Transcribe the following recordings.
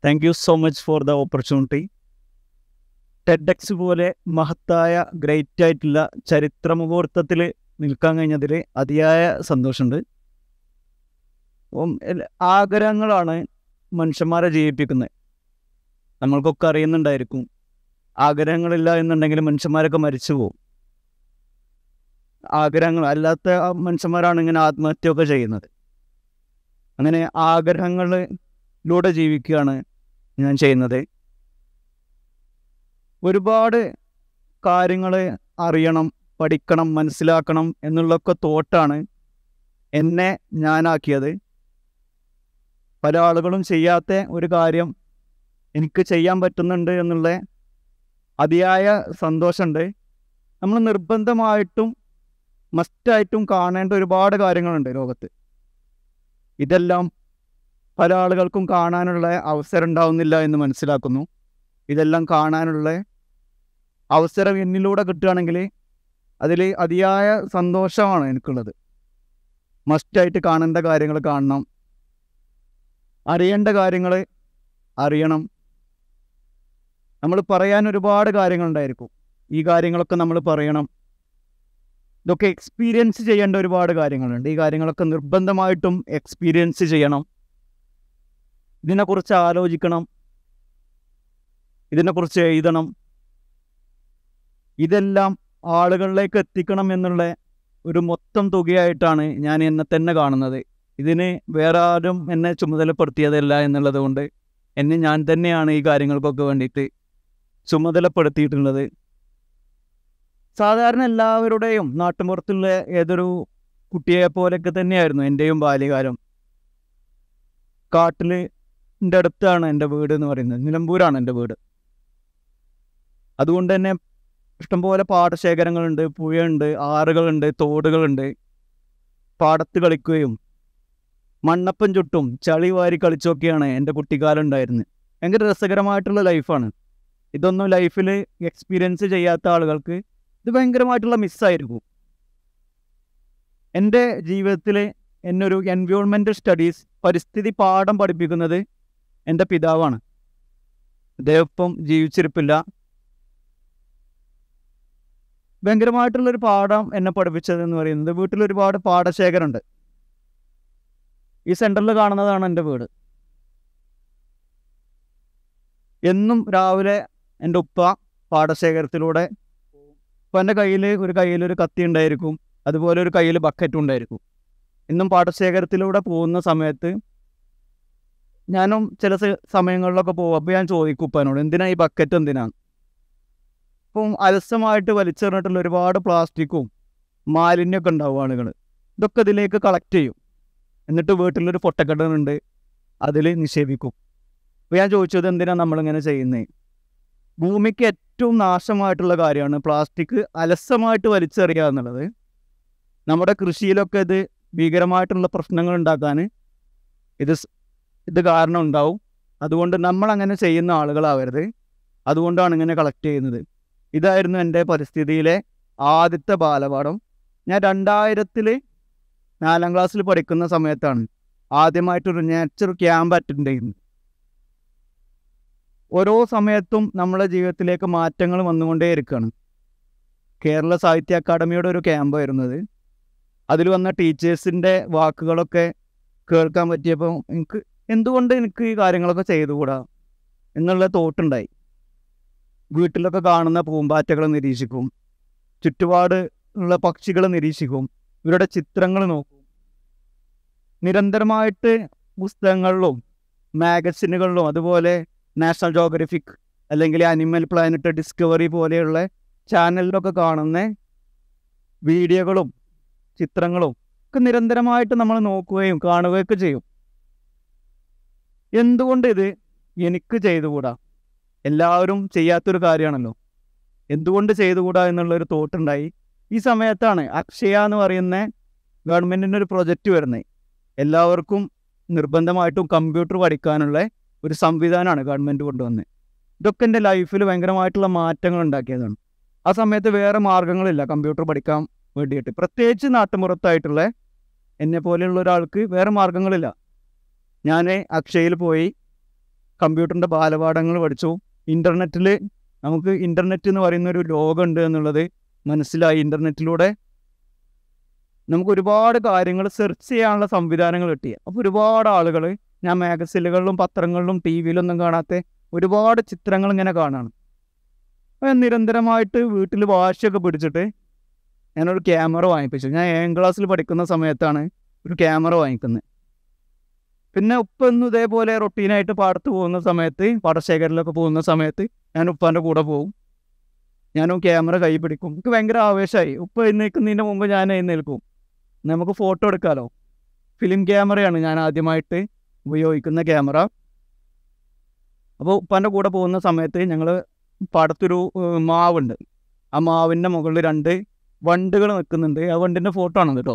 thank you so much for the opportunity TEDx പോലെ മഹത്തായ great ആയിട്ടുള്ള ചരിത്ര മുഹൂർത്തത്തിൽ നിൽക്കാൻ കഴിഞ്ഞതിൽ അതിയായ സന്തോഷമുണ്ട് അപ്പം എൽ- ആഗ്രഹങ്ങളാണ് മനുഷ്യന്മാരെ ജീവിപ്പിക്കുന്നത് നമ്മൾക്കൊക്കെ അറിയുന്നുണ്ടായിരിക്കും ആഗ്രഹങ്ങളില്ല എന്നുണ്ടെങ്കിൽ മനുഷ്യന്മാരൊക്കെ മരിച്ചു പോകും ആഗ്രഹങ്ങൾ അല്ലാത്ത ആ മനുഷ്യന്മാരാണ് ഇങ്ങനെ ആത്മഹത്യയൊക്കെ ചെയ്യുന്നത് അങ്ങനെ ആഗ്രഹങ്ങളിലൂടെ ജീവിക്കുകയാണ് ഞാൻ ചെയ്യുന്നത് ഒരുപാട് കാര്യങ്ങൾ അറിയണം പഠിക്കണം മനസ്സിലാക്കണം എന്നുള്ളൊക്കെ തോട്ടാണ് എന്നെ ഞാനാക്കിയത് പല ആളുകളും ചെയ്യാത്ത ഒരു കാര്യം എനിക്ക് ചെയ്യാൻ പറ്റുന്നുണ്ട് എന്നുള്ള അതിയായ സന്തോഷമുണ്ട് നമ്മൾ നിർബന്ധമായിട്ടും മസ്റ്റായിട്ടും കാണേണ്ട ഒരുപാട് കാര്യങ്ങളുണ്ട് ലോകത്ത് ഇതെല്ലാം പല ആളുകൾക്കും കാണാനുള്ള അവസരം ഉണ്ടാവുന്നില്ല എന്ന് മനസ്സിലാക്കുന്നു ഇതെല്ലാം കാണാനുള്ള അവസരം എന്നിലൂടെ കിട്ടുകയാണെങ്കിൽ അതിൽ അതിയായ സന്തോഷമാണ് എനിക്കുള്ളത് മസ്റ്റായിട്ട് കാണേണ്ട കാര്യങ്ങൾ കാണണം അറിയേണ്ട കാര്യങ്ങൾ അറിയണം നമ്മൾ പറയാൻ ഒരുപാട് കാര്യങ്ങളുണ്ടായിരിക്കും ഈ കാര്യങ്ങളൊക്കെ നമ്മൾ പറയണം ഇതൊക്കെ എക്സ്പീരിയൻസ് ചെയ്യേണ്ട ഒരുപാട് കാര്യങ്ങളുണ്ട് ഈ കാര്യങ്ങളൊക്കെ നിർബന്ധമായിട്ടും എക്സ്പീരിയൻസ് ചെയ്യണം ഇതിനെക്കുറിച്ച് ആലോചിക്കണം ഇതിനെക്കുറിച്ച് എഴുതണം ഇതെല്ലാം ആളുകളിലേക്ക് എത്തിക്കണം എന്നുള്ള ഒരു മൊത്തം തുകയായിട്ടാണ് ഞാൻ എന്നെ തന്നെ കാണുന്നത് ഇതിന് വേറെ ആരും എന്നെ ചുമതലപ്പെടുത്തിയതല്ല എന്നുള്ളത് കൊണ്ട് എന്നെ ഞാൻ തന്നെയാണ് ഈ കാര്യങ്ങൾക്കൊക്കെ വേണ്ടിയിട്ട് ചുമതലപ്പെടുത്തിയിട്ടുള്ളത് സാധാരണ എല്ലാവരുടെയും നാട്ടുമ്പുറത്തുള്ള ഏതൊരു കുട്ടിയെ പോലെയൊക്കെ തന്നെയായിരുന്നു എൻ്റെയും ബാല്യകാലം കാട്ടിൽ എൻ്റെ അടുത്താണ് എൻ്റെ വീട് എന്ന് പറയുന്നത് നിലമ്പൂരാണ് എൻ്റെ വീട് അതുകൊണ്ട് തന്നെ ഇഷ്ടംപോലെ പാടശേഖരങ്ങളുണ്ട് പുഴയുണ്ട് ആറുകളുണ്ട് തോടുകളുണ്ട് പാടത്ത് കളിക്കുകയും മണ്ണപ്പം ചുട്ടും ചളി വാരി കളിച്ചൊക്കെയാണ് എൻ്റെ കുട്ടിക്കാലം ഉണ്ടായിരുന്നത് ഭയങ്കര രസകരമായിട്ടുള്ള ലൈഫാണ് ഇതൊന്നും ലൈഫിൽ എക്സ്പീരിയൻസ് ചെയ്യാത്ത ആളുകൾക്ക് ഇത് ഭയങ്കരമായിട്ടുള്ള മിസ്സായിരിക്കും എൻ്റെ ജീവിതത്തിൽ എന്നൊരു എൻവയോൺമെൻറ്റൽ സ്റ്റഡീസ് പരിസ്ഥിതി പാഠം പഠിപ്പിക്കുന്നത് എൻ്റെ പിതാവാണ് അദ്ദേഹം ഇപ്പം ജീവിച്ചിരിപ്പില്ല ഭയങ്കരമായിട്ടുള്ളൊരു പാഠം എന്നെ പഠിപ്പിച്ചതെന്ന് പറയുന്നത് വീട്ടിൽ ഒരുപാട് പാടശേഖരമുണ്ട് ഈ സെൻറ്ററിൽ കാണുന്നതാണ് എൻ്റെ വീട് എന്നും രാവിലെ എൻ്റെ ഉപ്പ പാടശേഖരത്തിലൂടെ ഇപ്പം എൻ്റെ കയ്യിൽ ഒരു കയ്യിൽ ഒരു കത്തി ഉണ്ടായിരിക്കും അതുപോലെ ഒരു കയ്യിൽ ബക്കറ്റും ഉണ്ടായിരിക്കും ഇന്നും പാടശേഖരത്തിലൂടെ പോകുന്ന സമയത്ത് ഞാനും ചില സ- സമയങ്ങളിലൊക്കെ പോകും അപ്പോൾ ഞാൻ ചോദിക്കും ഉപ്പാനോട് എന്തിനാ ഈ ബക്കറ്റ് എന്തിനാണ് ഇപ്പം അലസമായിട്ട് വലിച്ചെറിഞ്ഞിട്ടുള്ള ഒരുപാട് പ്ലാസ്റ്റിക്കും മാലിന്യമൊക്കെ ഉണ്ടാവും ആളുകൾ ഇതൊക്കെ ഇതിലേക്ക് കളക്ട് ചെയ്യും എന്നിട്ട് വീട്ടിലൊരു പൊട്ടക്കടനുണ്ട് അതിൽ നിക്ഷേപിക്കും അപ്പോൾ ഞാൻ ചോദിച്ചത് എന്തിനാണ് നമ്മളിങ്ങനെ ചെയ്യുന്നത് ഭൂമിക്ക് ഏറ്റവും നാശമായിട്ടുള്ള കാര്യമാണ് പ്ലാസ്റ്റിക് അലസമായിട്ട് വലിച്ചെറിയുക എന്നുള്ളത് നമ്മുടെ കൃഷിയിലൊക്കെ ഇത് ഭീകരമായിട്ടുള്ള പ്രശ്നങ്ങൾ ഉണ്ടാക്കാൻ ഇത് സ്- ഇത് കാരണം ഉണ്ടാവും അതുകൊണ്ട് നമ്മൾ അങ്ങനെ ചെയ്യുന്ന ആളുകളാവരുത് അതുകൊണ്ടാണ് ഇങ്ങനെ കളക്ട് ചെയ്യുന്നത് ഇതായിരുന്നു എൻ്റെ പരിസ്ഥിതിയിലെ ആദ്യത്തെ ബാലപാഠം ഞാൻ രണ്ടായിരത്തിൽ നാലാം ക്ലാസ്സിൽ പഠിക്കുന്ന സമയത്താണ് ആദ്യമായിട്ടൊരു നേച്ചർ ക്യാമ്പ് അറ്റൻഡ് ചെയ്യുന്നത് ഓരോ സമയത്തും നമ്മുടെ ജീവിതത്തിലേക്ക് മാറ്റങ്ങൾ വന്നുകൊണ്ടേയിരിക്കുകയാണ് കേരള സാഹിത്യ അക്കാദമിയുടെ ഒരു ക്യാമ്പായിരുന്നു അത് അതിൽ വന്ന ടീച്ചേഴ്സിൻ്റെ വാക്കുകളൊക്കെ കേൾക്കാൻ പറ്റിയപ്പോൾ എനിക്ക് എന്തുകൊണ്ട് എനിക്ക് ഈ കാര്യങ്ങളൊക്കെ ചെയ്തുകൂടാ എന്നുള്ള തോട്ടുണ്ടായി വീട്ടിലൊക്കെ കാണുന്ന പൂമ്പാറ്റകളെ നിരീക്ഷിക്കും ചുറ്റുപാട് ഉള്ള പക്ഷികളെ നിരീക്ഷിക്കും ഇവരുടെ ചിത്രങ്ങൾ നോക്കും നിരന്തരമായിട്ട് പുസ്തകങ്ങളിലും മാഗസിനുകളിലും അതുപോലെ നാഷണൽ ജോഗ്രഫിക് അല്ലെങ്കിൽ അനിമൽ പ്ലാനറ്റ് ഡിസ്കവറി പോലെയുള്ള ചാനലിലൊക്കെ കാണുന്ന വീഡിയോകളും ചിത്രങ്ങളും ഒക്കെ നിരന്തരമായിട്ട് നമ്മൾ നോക്കുകയും കാണുകയൊക്കെ ചെയ്യും എന്തുകൊണ്ട് ഇത് എനിക്ക് ചെയ്തുകൂടാ എല്ലാവരും ചെയ്യാത്തൊരു കാര്യമാണല്ലോ എന്തുകൊണ്ട് ചെയ്തുകൂടാ എന്നുള്ളൊരു തോട്ടുണ്ടായി ഈ സമയത്താണ് അക്ഷയ എന്ന് പറയുന്ന ഗവൺമെൻറ്റിൻ്റെ ഒരു പ്രൊജക്റ്റ് വരുന്നത് എല്ലാവർക്കും നിർബന്ധമായിട്ടും കമ്പ്യൂട്ടർ പഠിക്കാനുള്ള ഒരു സംവിധാനമാണ് ഗവൺമെൻറ് കൊണ്ടുവന്നത് ഇതൊക്കെ എൻ്റെ ലൈഫിൽ ഭയങ്കരമായിട്ടുള്ള മാറ്റങ്ങൾ ഉണ്ടാക്കിയതാണ് ആ സമയത്ത് വേറെ മാർഗ്ഗങ്ങളില്ല കമ്പ്യൂട്ടർ പഠിക്കാൻ വേണ്ടിയിട്ട് പ്രത്യേകിച്ച് നാട്ടുമ്പുറത്തായിട്ടുള്ള എന്നെ പോലെയുള്ള ഒരാൾക്ക് വേറെ മാർഗ്ഗങ്ങളില്ല ഞാൻ അക്ഷയയിൽ പോയി കമ്പ്യൂട്ടറിൻ്റെ ബാലപാഠങ്ങൾ പഠിച്ചു ഇൻ്റർനെറ്റിൽ നമുക്ക് ഇൻ്റർനെറ്റ് എന്ന് പറയുന്ന ഒരു ലോകമുണ്ട് എന്നുള്ളത് മനസ്സിലായി ഇൻ്റർനെറ്റിലൂടെ നമുക്ക് ഒരുപാട് കാര്യങ്ങൾ സെർച്ച് ചെയ്യാനുള്ള സംവിധാനങ്ങൾ കിട്ടി അപ്പോൾ ഒരുപാട് ആളുകൾ ഞാൻ മാഗസിനുകളിലും പത്രങ്ങളിലും ടി വിയിലൊന്നും കാണാത്ത ഒരുപാട് ചിത്രങ്ങൾ ഇങ്ങനെ കാണാണ് അപ്പോൾ നിരന്തരമായിട്ട് വീട്ടിൽ വാശിയൊക്കെ പിടിച്ചിട്ട് ഞാനൊരു ക്യാമറ വാങ്ങിപ്പിച്ചു ഞാൻ ഏഴാം ക്ലാസ്സിൽ പഠിക്കുന്ന സമയത്താണ് ഒരു ക്യാമറ വാങ്ങിക്കുന്നത് പിന്നെ ഉപ്പ ഒന്നും ഇതേപോലെ റൊട്ടീനായിട്ട് പാടത്ത് പോകുന്ന സമയത്ത് പാടശേഖരത്തിലൊക്കെ പോകുന്ന സമയത്ത് ഞാൻ ഉപ്പാൻ്റെ കൂടെ പോകും ഞാനും ക്യാമറ കൈ പിടിക്കും എനിക്ക് ഭയങ്കര ആവേശമായി ഉപ്പ എഴുന്നേൽക്കുന്നതിൻ്റെ മുമ്പ് ഞാൻ എഴുന്നേൽക്കും നമുക്ക് ഫോട്ടോ എടുക്കാമല്ലോ ഫിലിം ക്യാമറയാണ് ഞാൻ ആദ്യമായിട്ട് ഉപയോഗിക്കുന്ന ക്യാമറ അപ്പോൾ ഉപ്പാൻ്റെ കൂടെ പോകുന്ന സമയത്ത് ഞങ്ങൾ പാടത്തൊരു ഏഹ്, മാവുണ്ട് ആ മാവിൻ്റെ മുകളിൽ രണ്ട് വണ്ടുകൾ നിൽക്കുന്നുണ്ട് ആ വണ്ടിൻ്റെ ഫോട്ടോ ആണ് കേട്ടോ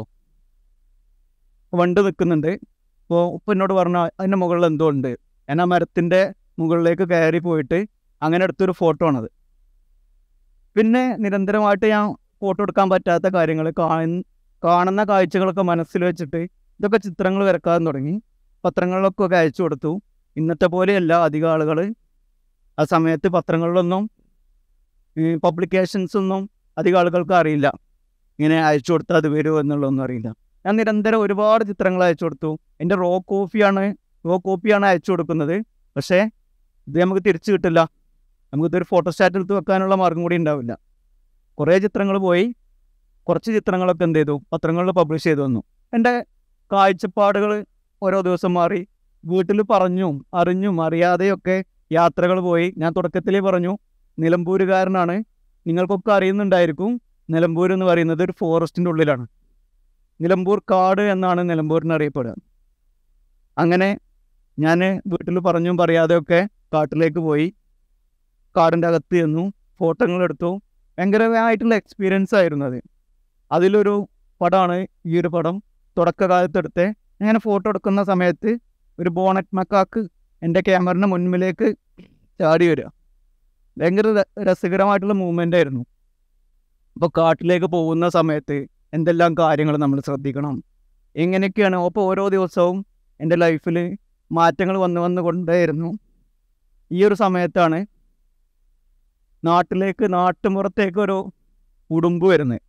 വണ്ട് നിൽക്കുന്നുണ്ട് അപ്പോൾ ഉപ്പ എന്നോട് പറഞ്ഞു അതിൻ്റെ മുകളിൽ എന്തോ ഉണ്ട് ഞാൻ ആ മരത്തിൻ്റെ മുകളിലേക്ക് കയറി പോയിട്ട് അങ്ങനെ എടുത്തൊരു ഫോട്ടോ ആണത് പിന്നെ നിരന്തരമായിട്ട് ഞാൻ ഫോട്ടോ എടുക്കാൻ പറ്റാത്ത കാര്യങ്ങൾ കാണുന്ന കാഴ്ചകളൊക്കെ മനസ്സിൽ വെച്ചിട്ട് ഇതൊക്കെ ചിത്രങ്ങൾ വരക്കാൻ തുടങ്ങി പത്രങ്ങളിലൊക്കെ ഒക്കെ അയച്ചു കൊടുത്തു ഇന്നത്തെ പോലെയല്ല അധികം ആളുകൾ ആ സമയത്ത് പത്രങ്ങളിലൊന്നും പബ്ലിക്കേഷൻസ് ഒന്നും അധികം ആളുകൾക്ക് അറിയില്ല ഇങ്ങനെ അയച്ചു കൊടുത്താൽ അത് വരുമോ എന്നുള്ളതൊന്നും അറിയില്ല ഞാൻ നിരന്തരം ഒരുപാട് ചിത്രങ്ങൾ അയച്ചു കൊടുത്തു എൻ്റെ റോ കോപ്പിയാണ് റോ കോപ്പിയാണ് അയച്ചു കൊടുക്കുന്നത് പക്ഷേ ഇത് നമുക്ക് തിരിച്ചു കിട്ടില്ല നമുക്കിതൊരു ഫോട്ടോസ്റ്റാറ്റ് എടുത്ത് വെക്കാനുള്ള മാർഗം കൂടി ഉണ്ടാവില്ല കുറേ ചിത്രങ്ങൾ പോയി കുറച്ച് ചിത്രങ്ങളൊക്കെ എന്ത് ചെയ്തു പത്രങ്ങളിൽ പബ്ലിഷ് ചെയ്തു വന്നു എൻ്റെ കാഴ്ചപ്പാടുകൾ ഓരോ ദിവസം മാറി വീട്ടിൽ പറഞ്ഞും അറിഞ്ഞും അറിയാതെയൊക്കെ യാത്രകൾ പോയി ഞാൻ തുടക്കത്തിലേ പറഞ്ഞു നിലമ്പൂരുകാരനാണ് നിങ്ങൾക്കൊക്കെ അറിയുന്നുണ്ടായിരിക്കും നിലമ്പൂർ എന്ന് പറയുന്നത് ഒരു ഫോറസ്റ്റിൻ്റെ ഉള്ളിലാണ് നിലമ്പൂർ കാട് എന്നാണ് നിലമ്പൂരിന് അറിയപ്പെടുക അങ്ങനെ ഞാൻ വീട്ടിൽ പറഞ്ഞും പറയാതെയൊക്കെ കാട്ടിലേക്ക് പോയി കാടിൻ്റെ അകത്ത് ചെന്നു ഫോട്ടോകൾ എടുത്തു ഭയങ്കരമായിട്ടുള്ള എക്സ്പീരിയൻസ് ആയിരുന്നു അത് അതിലൊരു പടമാണ് ഈ ഒരു പടം തുടക്കകാലത്ത് എടുത്ത് അങ്ങനെ ഫോട്ടോ എടുക്കുന്ന സമയത്ത് ഒരു ബോണറ്റ് മക്കാക്ക് എൻ്റെ ക്യാമറിൻ്റെ മുൻപിലേക്ക് ചാടി വരിക ഭയങ്കര ര- രസകരമായിട്ടുള്ള മൂവ്മെൻ്റ് ആയിരുന്നു അപ്പോൾ കാട്ടിലേക്ക് പോകുന്ന സമയത്ത് എന്തെല്ലാം കാര്യങ്ങൾ നമ്മൾ ശ്രദ്ധിക്കണം എങ്ങനെയൊക്കെയാണ് അപ്പോൾ ഓരോ ദിവസവും എൻ്റെ ലൈഫിൽ മാറ്റങ്ങൾ വന്ന് വന്ന് കൊണ്ടേയിരുന്നു ഈ ഒരു സമയത്താണ് നാട്ടിലേക്ക് നാട്ടുമ്പുറത്തേക്ക് ഒരു ഉടുമ്പ് വരുന്നത്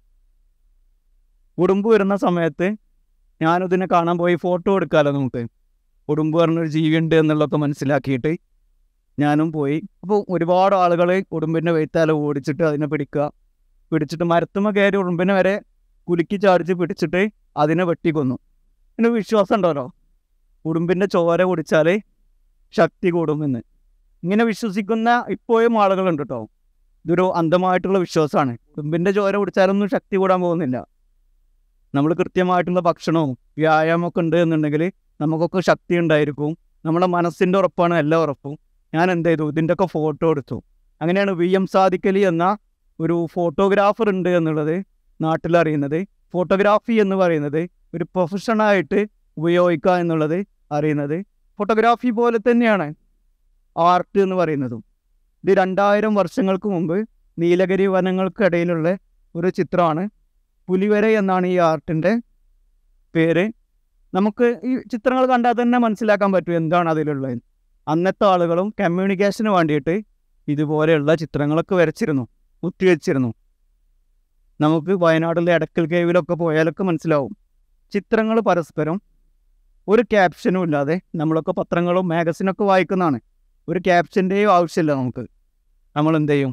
ഉടുമ്പ് വരുന്ന സമയത്ത് ഞാനിതിനെ കാണാൻ പോയി ഫോട്ടോ എടുക്കാമല്ലോ നമുക്ക് ഉടുമ്പ് പറഞ്ഞൊരു ജീവിയുണ്ട് എന്നുള്ളതൊക്കെ മനസ്സിലാക്കിയിട്ട് ഞാനും പോയി അപ്പോൾ ഒരുപാട് ആളുകൾ ഉടുമ്പിൻ്റെ വെയ്ത്താല ഓടിച്ചിട്ട് അതിനെ പിടിക്കുക പിടിച്ചിട്ട് മരത്തുമ്മ കയറി ഉടുമ്പിനെ വരെ കുലുക്കി ചാടിച്ച് പിടിച്ചിട്ട് അതിനെ വെട്ടിക്കൊന്നു പിന്നെ വിശ്വാസം ഉണ്ടല്ലോ ഉടുമ്പിൻ്റെ ചോര കുടിച്ചാൽ ശക്തി കൂടുമെന്ന് ഇങ്ങനെ വിശ്വസിക്കുന്ന ഇപ്പോഴും ആളുകളുണ്ട് കേട്ടോ ഇതൊരു അന്ധമായിട്ടുള്ള വിശ്വാസമാണ് ഉടുമ്പിൻ്റെ ചോര കുടിച്ചാലൊന്നും ശക്തി കൂടാൻ പോകുന്നില്ല നമ്മൾ കൃത്യമായിട്ടുള്ള ഭക്ഷണവും വ്യായാമമൊക്കെ ഉണ്ട് എന്നുണ്ടെങ്കിൽ നമുക്കൊക്കെ ശക്തി ഉണ്ടായിരിക്കും നമ്മുടെ മനസ്സിൻ്റെ ഉറപ്പാണ് എല്ലാ ഉറപ്പും ഞാൻ എന്ത് ചെയ്തു ഇതിൻ്റെയൊക്കെ ഫോട്ടോ എടുത്തു അങ്ങനെയാണ് വി എം സാദിക്കലി എന്ന ഒരു ഫോട്ടോഗ്രാഫർ ഉണ്ട് എന്നുള്ളത് നാട്ടിലറിയുന്നത് ഫോട്ടോഗ്രാഫി എന്ന് പറയുന്നത് ഒരു പ്രൊഫഷണായിട്ട് ഉപയോഗിക്കുക എന്നുള്ളത് അറിയുന്നത് ഫോട്ടോഗ്രാഫി പോലെ തന്നെയാണ് ആർട്ട് എന്ന് പറയുന്നതും ഇത് രണ്ടായിരം വർഷങ്ങൾക്ക് മുമ്പ് നീലഗിരി വനങ്ങൾക്കിടയിലുള്ള ഒരു ചിത്രമാണ് പുലിവര എന്നാണ് ഈ ആർട്ടിൻ്റെ പേര് നമുക്ക് ഈ ചിത്രങ്ങൾ കണ്ടാൽ തന്നെ മനസ്സിലാക്കാൻ പറ്റും എന്താണ് അതിലുള്ളത് അന്നത്തെ ആളുകളും കമ്മ്യൂണിക്കേഷന് വേണ്ടിയിട്ട് ഇതുപോലെയുള്ള ചിത്രങ്ങളൊക്കെ വരച്ചിരുന്നു കുത്തിവെച്ചിരുന്നു നമുക്ക് വയനാട്ടിലെ എടക്കൽ കേവിലൊക്കെ പോയാലൊക്കെ മനസ്സിലാവും ചിത്രങ്ങൾ പരസ്പരം ഒരു ക്യാപ്ഷനും ഇല്ലാതെ നമ്മളൊക്കെ പത്രങ്ങളും മാഗസിനൊക്കെ വായിക്കുന്നതാണ് ഒരു ക്യാപ്ഷൻ്റെയും ആവശ്യമില്ല നമുക്ക് നമ്മൾ എന്ത് ചെയ്യും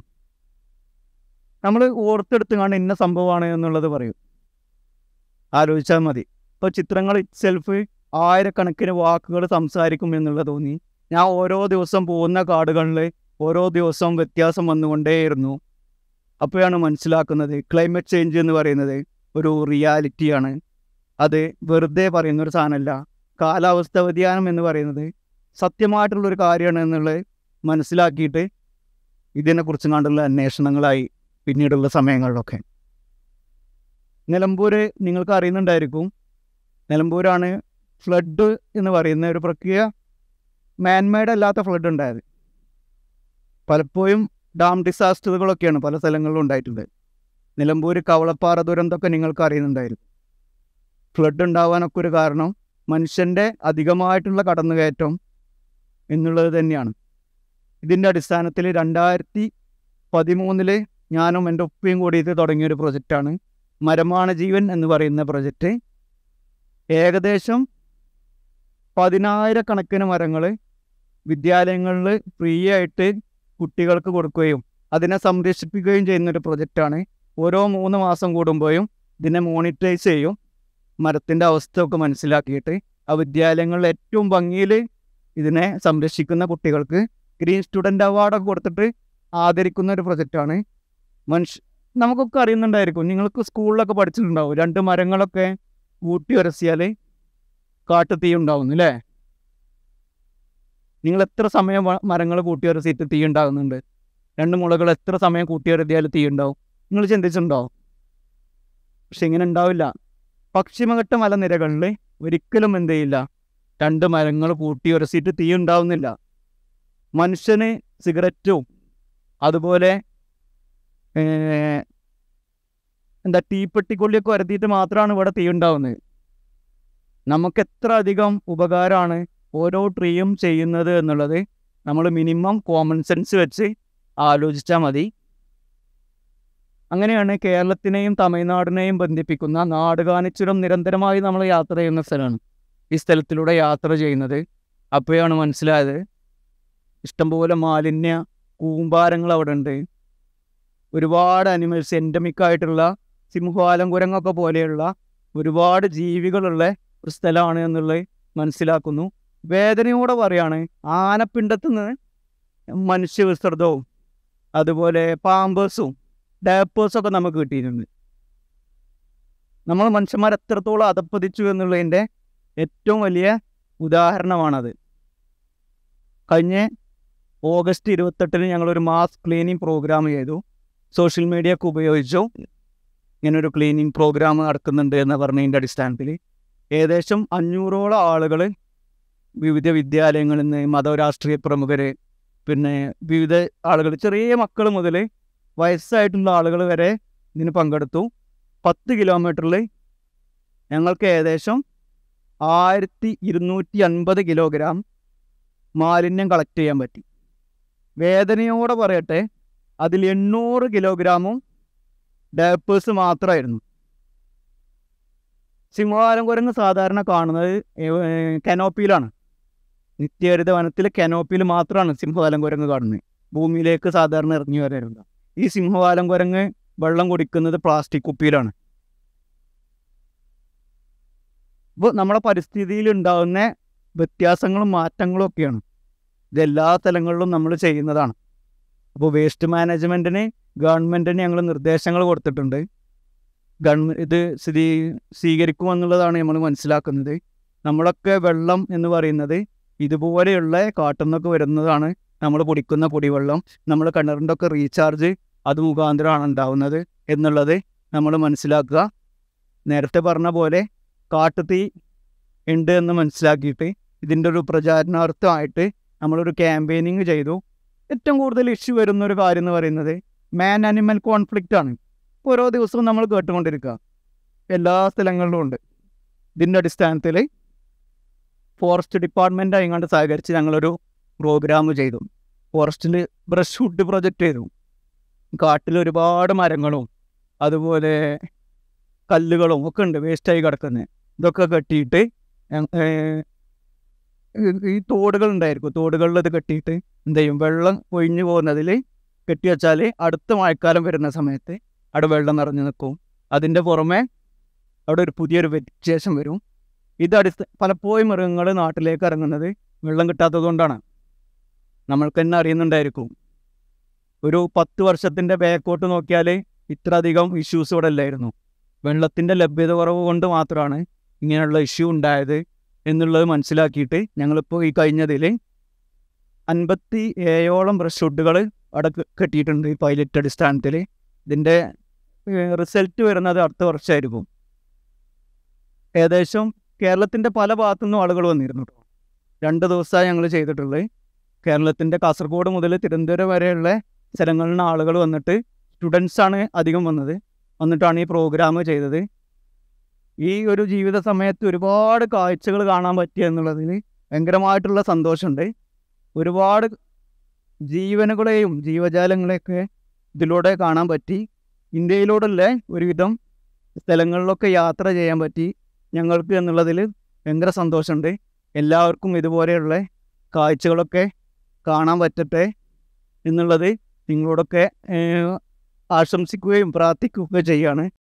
നമ്മൾ ഓർത്തെടുത്ത് കാണുന്ന ഇന്ന സംഭവമാണ് എന്നുള്ളത് പറയും ആലോചിച്ചാൽ മതി ഇപ്പോൾ ചിത്രങ്ങൾ ഇറ്റ്സെൽഫ് ആയിരക്കണക്കിന് വാക്കുകൾ സംസാരിക്കും എന്നുള്ളത് തോന്നി ഞാൻ ഓരോ ദിവസം പോകുന്ന കാടുകളിൽ ഓരോ ദിവസവും വ്യത്യാസം വന്നുകൊണ്ടേയിരുന്നു അപ്പോഴാണ് മനസ്സിലാക്കുന്നത് ക്ലൈമറ്റ് ചേഞ്ച് എന്ന് പറയുന്നത് ഒരു റിയാലിറ്റിയാണ് അത് വെറുതെ പറയുന്ന ഒരു സാധനമല്ല കാലാവസ്ഥ വ്യതിയാനം എന്ന് പറയുന്നത് സത്യമായിട്ടുള്ളൊരു കാര്യമാണ് എന്നുള്ളത് മനസ്സിലാക്കിയിട്ട് ഇതിനെക്കുറിച്ച് കണ്ടുള്ള അന്വേഷണങ്ങളായി പിന്നീടുള്ള സമയങ്ങളിലൊക്കെ നിലമ്പൂർ നിങ്ങൾക്ക് അറിയുന്നുണ്ടായിരിക്കും നിലമ്പൂരാണ് ഫ്ലഡ് എന്ന് പറയുന്ന ഒരു പ്രക്രിയ മാൻമെയ്ഡ് അല്ലാത്ത ഫ്ലഡ് ഉണ്ടായത് പലപ്പോഴും ഡാം ഡിസാസ്റ്ററുകളൊക്കെയാണ് പല സ്ഥലങ്ങളിലും ഉണ്ടായിട്ടുള്ളത് നിലമ്പൂർ കവളപ്പാറ ദുരന്തമൊക്കെ നിങ്ങൾക്ക് അറിയുന്നുണ്ടായിരിക്കും ഫ്ലഡ് ഉണ്ടാവാനൊക്കെ ഒരു കാരണം മനുഷ്യൻ്റെ അധികമായിട്ടുള്ള കടന്നുകയറ്റം എന്നുള്ളത് തന്നെയാണ് ഇതിൻ്റെ അടിസ്ഥാനത്തിൽ രണ്ടായിരത്തി പതിമൂന്നില് ഞാനും എൻ്റെ ഉപ്പയും കൂടിയിട്ട് തുടങ്ങിയൊരു പ്രൊജക്റ്റാണ് മരമാണ് ജീവൻ എന്ന് പറയുന്ന പ്രൊജക്റ്റ് ഏകദേശം പതിനായിരക്കണക്കിന് മരങ്ങൾ വിദ്യാലയങ്ങളിൽ ഫ്രീ ആയിട്ട് കുട്ടികൾക്ക് കൊടുക്കുകയും അതിനെ സംരക്ഷിപ്പിക്കുകയും ചെയ്യുന്നൊരു പ്രൊജക്റ്റാണ് ഓരോ മൂന്ന് മാസം കൂടുമ്പോഴും ഇതിനെ മോണിറ്റൈസ് ചെയ്യും മരത്തിൻ്റെ അവസ്ഥയൊക്കെ മനസ്സിലാക്കിയിട്ട് ആ വിദ്യാലയങ്ങളിൽ ഏറ്റവും ഭംഗിയിൽ ഇതിനെ സംരക്ഷിക്കുന്ന കുട്ടികൾക്ക് ഗ്രീൻ സ്റ്റുഡൻ്റ് അവാർഡൊക്കെ കൊടുത്തിട്ട് ആദരിക്കുന്ന ഒരു പ്രൊജക്റ്റാണ് മനുഷ്യ നമുക്കൊക്കെ അറിയുന്നുണ്ടായിരിക്കും നിങ്ങൾക്ക് സ്കൂളിലൊക്കെ പഠിച്ചിട്ടുണ്ടാവും രണ്ട് മരങ്ങളൊക്കെ കൂട്ടി ഉരസിയാൽ കാട്ടുതീ ഉണ്ടാവുന്നു അല്ലേ നിങ്ങൾ എത്ര സമയം മരങ്ങൾ കൂട്ടി ഉരസിയിട്ട് തീ ഉണ്ടാകുന്നുണ്ട് രണ്ട് മുളകൾ എത്ര സമയം കൂട്ടി ഉരതിയാൽ തീ ഉണ്ടാവും നിങ്ങൾ ചിന്തിച്ചിട്ടുണ്ടോ പക്ഷെ ഇങ്ങനെ ഉണ്ടാവില്ല പശ്ചിമഘട്ട മലനിരകളിൽ ഒരിക്കലും എന്ത് ചെയ്യില്ല രണ്ട് മരങ്ങൾ കൂട്ടി ഉരസിയിട്ട് തീ ഉണ്ടാവുന്നില്ല മനുഷ്യന് സിഗരറ്റും അതുപോലെ ഏർ, എന്താ തീപ്പെട്ടിക്കൊള്ളിയൊക്കെ വരുത്തിയിട്ട് മാത്രമാണ് ഇവിടെ തീ ഉണ്ടാവുന്നത് നമുക്ക് എത്ര അധികം ഉപകാരമാണ് ഓരോ ട്രീയും ചെയ്യുന്നത് എന്നുള്ളത് നമ്മൾ മിനിമം കോമൺ സെൻസ് വെച്ച് ആലോചിച്ചാൽ മതി അങ്ങനെയാണ് കേരളത്തിനെയും തമിഴ്നാടിനെയും ബന്ധിപ്പിക്കുന്ന നാടുകാണിച്ചുരം നിരന്തരമായി നമ്മൾ യാത്ര ചെയ്യുന്ന സ്ഥലമാണ് ഈ സ്ഥലത്തിലൂടെ യാത്ര ചെയ്യുന്നത് അപ്പോഴാണ് മനസ്സിലായത് ഇഷ്ടംപോലെ മാലിന്യ കൂമ്പാരങ്ങൾ അവിടെ ഉണ്ട് ഒരുപാട് അനിമൽസ് എൻഡമിക് ആയിട്ടുള്ള സിംഹവാലം കുരങ്ങൊക്കെ പോലെയുള്ള ഒരുപാട് ജീവികളുള്ള ഒരു സ്ഥലമാണ് എന്നുള്ളത് മനസ്സിലാക്കുന്നു വേദനയോടെ പറയാണ് ആനപ്പിണ്ടത്ത് നിന്ന് മനുഷ്യ വിസർജവും അതുപോലെ പാമ്പേഴ്സും ഡാപ്പേഴ്സൊക്കെ നമുക്ക് കിട്ടിയിട്ടുണ്ട് നമ്മൾ മനുഷ്യന്മാർ എത്രത്തോളം അധപ്പതിച്ചു എന്നുള്ളതിൻ്റെ ഏറ്റവും വലിയ ഉദാഹരണമാണത് കഴിഞ്ഞ ഓഗസ്റ്റ് ഇരുപത്തെട്ടിന് ഞങ്ങളൊരു മാസ് ക്ലീനിങ് പ്രോഗ്രാം ചെയ്തു സോഷ്യൽ മീഡിയ ഒക്കെ ഉപയോഗിച്ചു ഇങ്ങനൊരു ക്ലീനിങ് പ്രോഗ്രാം നടക്കുന്നുണ്ട് എന്ന് പറഞ്ഞതിൻ്റെ അടിസ്ഥാനത്തിൽ ഏകദേശം അഞ്ഞൂറോളം ആളുകൾ വിവിധ വിദ്യാലയങ്ങളിൽ നിന്ന് മതരാഷ്ട്രീയ പ്രമുഖർ പിന്നെ വിവിധ ആളുകൾ ചെറിയ മക്കൾ മുതൽ വയസ്സായിട്ടുള്ള ആളുകൾ വരെ ഇതിന് പങ്കെടുത്തു പത്ത് കിലോമീറ്ററിൽ ഞങ്ങൾക്ക് ഏകദേശം ആയിരത്തി ഇരുന്നൂറ്റി അൻപത് കിലോഗ്രാം മാലിന്യം കളക്ട് ചെയ്യാൻ പറ്റി വേദനയോടെ പറയട്ടെ അതിൽ എണ്ണൂറ് കിലോഗ്രാമും ഡാപ്പേഴ്സ് മാത്രമായിരുന്നു സിംഹവാലം കുരങ്ങ് സാധാരണ കാണുന്നത് കനോപ്പിയിലാണ് നിത്യഹരിത വനത്തിലെ കനോപ്പിയിൽ മാത്രമാണ് സിംഹവാലം കുരങ്ങ് കാണുന്നത് ഭൂമിയിലേക്ക് സാധാരണ ഇറങ്ങി വരാറില്ല ഈ സിംഹവാലം കുരങ്ങ് വെള്ളം കുടിക്കുന്നത് പ്ലാസ്റ്റിക് കുപ്പിയിലാണ് അപ്പോൾ നമ്മുടെ പരിസ്ഥിതിയിൽ ഉണ്ടാകുന്ന വ്യത്യാസങ്ങളും മാറ്റങ്ങളും ഒക്കെയാണ് ഇത് എല്ലാ സ്ഥലങ്ങളിലും നമ്മൾ ചെയ്യുന്നതാണ് അപ്പോൾ വേസ്റ്റ് മാനേജ്മെൻറ്റിന് ഗവൺമെൻറ്റിന് ഞങ്ങൾ നിർദ്ദേശങ്ങൾ കൊടുത്തിട്ടുണ്ട് ഗവൺമെൻറ് ഇത് സ്ഥിതി സ്വീകരിക്കുമെന്നുള്ളതാണ് നമ്മൾ മനസ്സിലാക്കുന്നത് നമ്മളൊക്കെ വെള്ളം എന്ന് പറയുന്നത് ഇതുപോലെയുള്ള കാട്ടിൽ നിന്നൊക്കെ വരുന്നതാണ് നമ്മൾ കുടിക്കുന്ന പൊടിവെള്ളം നമ്മൾ കിണറിൻ്റെ ഒക്കെ റീചാർജ് അത് മുഖാന്തരമാണ് ഉണ്ടാവുന്നത് എന്നുള്ളത് നമ്മൾ മനസ്സിലാക്കുക നേരത്തെ പറഞ്ഞ പോലെ കാട്ടുതീ ഉണ്ട് എന്ന് മനസ്സിലാക്കിയിട്ട് ഇതിൻ്റെ ഒരു പ്രചാരണാർത്ഥമായിട്ട് നമ്മളൊരു ക്യാമ്പയിനിങ് ചെയ്തു ഏറ്റവും കൂടുതൽ ഇഷ്യൂ വരുന്ന ഒരു കാര്യം എന്ന് പറയുന്നത് മാൻ അനിമൽ കോൺഫ്ലിക്റ്റ് ആണ് ഓരോ ദിവസവും നമ്മൾ കേട്ടുകൊണ്ടിരിക്കുക എല്ലാ സ്ഥലങ്ങളിലും ഉണ്ട് ഇതിൻ്റെ അടിസ്ഥാനത്തിൽ ഫോറസ്റ്റ് ഡിപ്പാർട്ട്മെൻറ്റ് അതിങ്ങാണ്ട് സഹകരിച്ച് ഞങ്ങളൊരു പ്രോഗ്രാം ചെയ്തു ഫോറസ്റ്റിൽ ബ്രഷ് വുഡ് പ്രൊജക്റ്റ് ചെയ്തു കാട്ടിൽ ഒരുപാട് മരങ്ങളും അതുപോലെ കല്ലുകളും ഒക്കെ ഉണ്ട് വേസ്റ്റായി കിടക്കുന്നത് ഇതൊക്കെ കെട്ടിയിട്ട് ഞ- ഏർ ഈ തോടുകൾ ഉണ്ടായിരിക്കും തോടുകളിൽ ഇത് കെട്ടിയിട്ട് എന്ത് ചെയ്യും വെള്ളം ഒഴിഞ്ഞു പോകുന്നതിൽ കെട്ടി വെച്ചാൽ അടുത്ത മഴക്കാലം വരുന്ന സമയത്ത് അവിടെ വെള്ളം നിറഞ്ഞു നിൽക്കും അതിൻ്റെ പുറമെ അവിടെ ഒരു പുതിയൊരു വെജിറ്റേഷൻ വരും ഇത് അടിസ്ഥ പലപ്പോഴും മൃഗങ്ങൾ നാട്ടിലേക്ക് ഇറങ്ങുന്നത് വെള്ളം കിട്ടാത്തത് കൊണ്ടാണ് നമ്മൾക്ക് തന്നെ അറിയുന്നുണ്ടായിരിക്കും ഒരു പത്ത് വർഷത്തിൻ്റെ ബാക്കോട്ട് നോക്കിയാൽ ഇത്ര അധികം ഇഷ്യൂസ് ഇവിടെ ഇല്ലായിരുന്നു വെള്ളത്തിൻ്റെ ലഭ്യത കുറവ് കൊണ്ട് മാത്രമാണ് ഇങ്ങനെയുള്ള ഇഷ്യൂ ഉണ്ടായത് എന്നുള്ളത് മനസ്സിലാക്കിയിട്ട് ഞങ്ങളിപ്പോൾ ഈ കഴിഞ്ഞതിൽ അൻപത്തി ഏഴോളം ബ്രഷ് ഷുഡുകൾ അവിടെ കെ- കെട്ടിയിട്ടുണ്ട് ഈ പൈലറ്റ് അടിസ്ഥാനത്തിൽ ഇതിൻ്റെ റിസൾട്ട് വരുന്നത് അടുത്ത വർഷമായിരിക്കും ഏകദേശം കേരളത്തിൻ്റെ പല ഭാഗത്തുനിന്നും ആളുകൾ വന്നിരുന്നു കേട്ടോ രണ്ട് ദിവസമായി ഞങ്ങൾ ചെയ്തിട്ടുള്ളത് കേരളത്തിൻ്റെ കാസർഗോഡ് മുതൽ തിരുവനന്തപുരം വരെയുള്ള സ്ഥലങ്ങളിൽ നിന്ന് ആളുകൾ വന്നിട്ട് സ്റ്റുഡൻസാണ് അധികം വന്നത് വന്നിട്ടാണ് ഈ പ്രോഗ്രാം ചെയ്തത് ഈ ഒരു ജീവിത സമയത്ത് ഒരുപാട് കാഴ്ചകൾ കാണാൻ പറ്റിയ എന്നുള്ളതിൽ ഭയങ്കരമായിട്ടുള്ള സന്തോഷമുണ്ട് ഒരുപാട് ജീവനുകളെയും ജീവജാലങ്ങളെയൊക്കെ ഇതിലൂടെ കാണാൻ പറ്റി ഇന്ത്യയിലൂടെയുള്ള ഒരുവിധം സ്ഥലങ്ങളിലൊക്കെ യാത്ര ചെയ്യാൻ പറ്റി ഞങ്ങൾക്ക് എന്നുള്ളതിൽ ഭയങ്കര സന്തോഷമുണ്ട് എല്ലാവർക്കും ഇതുപോലെയുള്ള കാഴ്ചകളൊക്കെ കാണാൻ പറ്റട്ടെ എന്നുള്ളത് നിങ്ങളോടൊക്കെ ഏഹ്, ആശംസിക്കുകയും പ്രാർത്ഥിക്കുകയൊക്കെ ചെയ്യാണ്